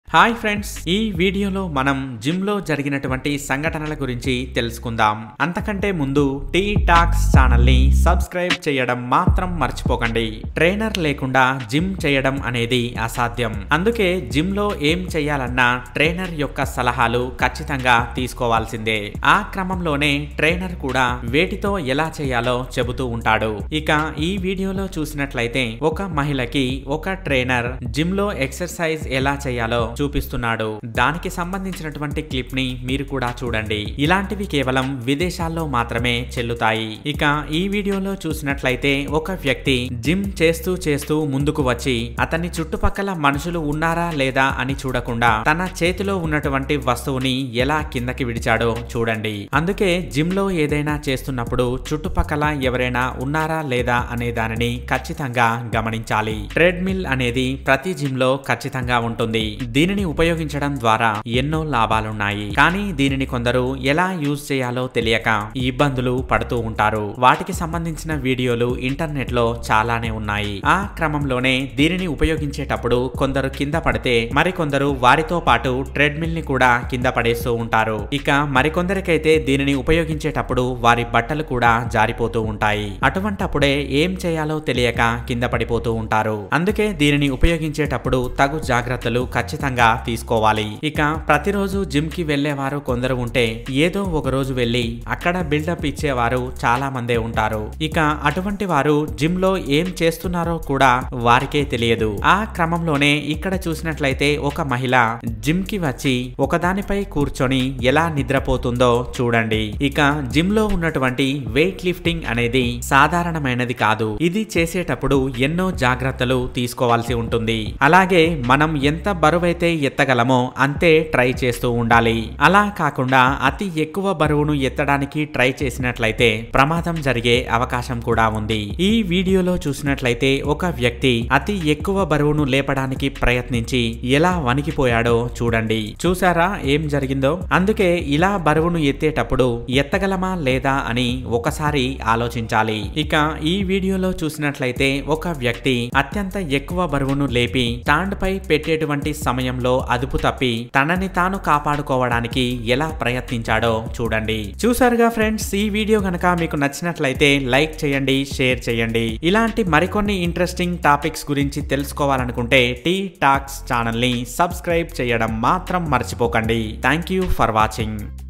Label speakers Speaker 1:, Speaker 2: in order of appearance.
Speaker 1: hi friends ఈ వీడియోలో మనం జిమ్ లో జరిగినటువంటి సంఘటనల గురించి తెలుసుకుందాం అంతకంటే ముందు టీ టాక్స్ ఛానల్ ని సబ్స్క్రైబ్ చేయడం మాత్రం మర్చిపోకండి ట్రైనర్ లేకుండా జిమ్ చేయడం అనేది అసాధ్యం అందుకే జిమ్ లో ఏం చేయాలన్నా ట్రైనర్ యొక్క సలహాలు ఖచ్చితంగా తీసుకోవాల్సిందే ఆ క్రమంలోనే ట్రైనర్ కూడా వేటితో ఎలా చేయాలో చెబుతూ ఉంటాడు ఇక ఈ వీడియోలో చూసినట్లయితే ఒక మహిళకి ఒక ట్రైనర్ జిమ్ లో ఎక్సర్సైజ్ ఎలా చేయాలో చూపిస్తున్నాడు దానికి సంబంధించినటువంటి క్లిప్ ని మీరు కూడా చూడండి ఇలాంటివి కేవలం విదేశాల్లో మాత్రమే చెల్లుతాయి ఇక ఈ వీడియోలో చూసినట్లయితే ఒక వ్యక్తి జిమ్ చేస్తూ చేస్తూ ముందుకు వచ్చి అతని చుట్టుపక్కల మనుషులు ఉన్నారా లేదా అని చూడకుండా తన చేతిలో ఉన్నటువంటి వస్తువుని ఎలా కిందకి విడిచాడో చూడండి అందుకే జిమ్ లో ఏదైనా చేస్తున్నప్పుడు చుట్టుపక్కల ఎవరైనా ఉన్నారా లేదా అనే దానిని ఖచ్చితంగా గమనించాలి ట్రెడ్మిల్ అనేది ప్రతి జిమ్ లో ఖచ్చితంగా ఉంటుంది దీనిని ఉపయోగించడం ద్వారా ఎన్నో లాభాలున్నాయి కానీ దీనిని కొందరు ఎలా యూజ్ చేయాలో తెలియక ఇబ్బందులు పడుతూ ఉంటారు వాటికి సంబంధించిన వీడియోలు ఇంటర్నెట్ లో చాలానే ఉన్నాయి ఆ క్రమంలోనే దీనిని ఉపయోగించేటప్పుడు కొందరు కింద పడితే మరికొందరు వారితో పాటు ట్రెడ్మిల్ ని కూడా కింద పడేస్తూ ఉంటారు ఇక మరికొందరికైతే దీనిని ఉపయోగించేటప్పుడు వారి బట్టలు కూడా జారిపోతూ ఉంటాయి అటువంటప్పుడే ఏం చేయాలో తెలియక కింద పడిపోతూ ఉంటారు అందుకే దీనిని ఉపయోగించేటప్పుడు తగు జాగ్రత్తలు ఖచ్చితంగా తీసుకోవాలి ఇక ప్రతిరోజు జిమ్ కి వెళ్లేవారు కొందరు ఉంటే ఏదో ఒక రోజు వెళ్లి అక్కడ బిల్డప్ ఇచ్చేవారు చాలా మందే ఉంటారు ఇక అటువంటి వారు జిమ్ లో ఏం చేస్తున్నారో కూడా వారికే తెలియదు ఆ క్రమంలోనే ఇక్కడ చూసినట్లయితే ఒక మహిళ జిమ్ కి వచ్చి ఒకదానిపై కూర్చొని ఎలా నిద్రపోతుందో చూడండి ఇక జిమ్ లో ఉన్నటువంటి వెయిట్ లిఫ్టింగ్ అనేది సాధారణమైనది కాదు ఇది చేసేటప్పుడు ఎన్నో జాగ్రత్తలు తీసుకోవాల్సి ఉంటుంది అలాగే మనం ఎంత బరువైతే ఎత్తగలమో అంతే ట్రై చేస్తూ ఉండాలి అలా కాకుండా అతి ఎక్కువ బరువును ఎత్తడానికి ట్రై చేసినట్లయితే ప్రమాదం జరిగే అవకాశం కూడా ఉంది ఈ వీడియోలో చూసినట్లయితే ఒక వ్యక్తి అతి ఎక్కువ బరువును లేపడానికి ప్రయత్నించి ఎలా వణికిపోయాడో చూడండి చూసారా ఏం జరిగిందో అందుకే ఇలా బరువును ఎత్తేటప్పుడు ఎత్తగలమా లేదా అని ఒకసారి ఆలోచించాలి ఇక ఈ వీడియోలో చూసినట్లయితే ఒక వ్యక్తి అత్యంత ఎక్కువ బరువును లేపి స్టాండ్ పై పెట్టేటువంటి సమయంలో అదుపు తప్పి తనని తాను కాపాడుకోవడానికి ఎలా ప్రయత్నించాడో చూడండి చూసారుగా ఫ్రెండ్స్ ఈ వీడియో కనుక మీకు నచ్చినట్లయితే లైక్ చేయండి షేర్ చేయండి ఇలాంటి మరికొన్ని ఇంట్రెస్టింగ్ టాపిక్స్ గురించి తెలుసుకోవాలనుకుంటే టీ టాక్స్ ఛానల్ ని సబ్స్క్రైబ్ చేయడం మాత్రం మర్చిపోకండి థ్యాంక్ యూ ఫర్ వాచింగ్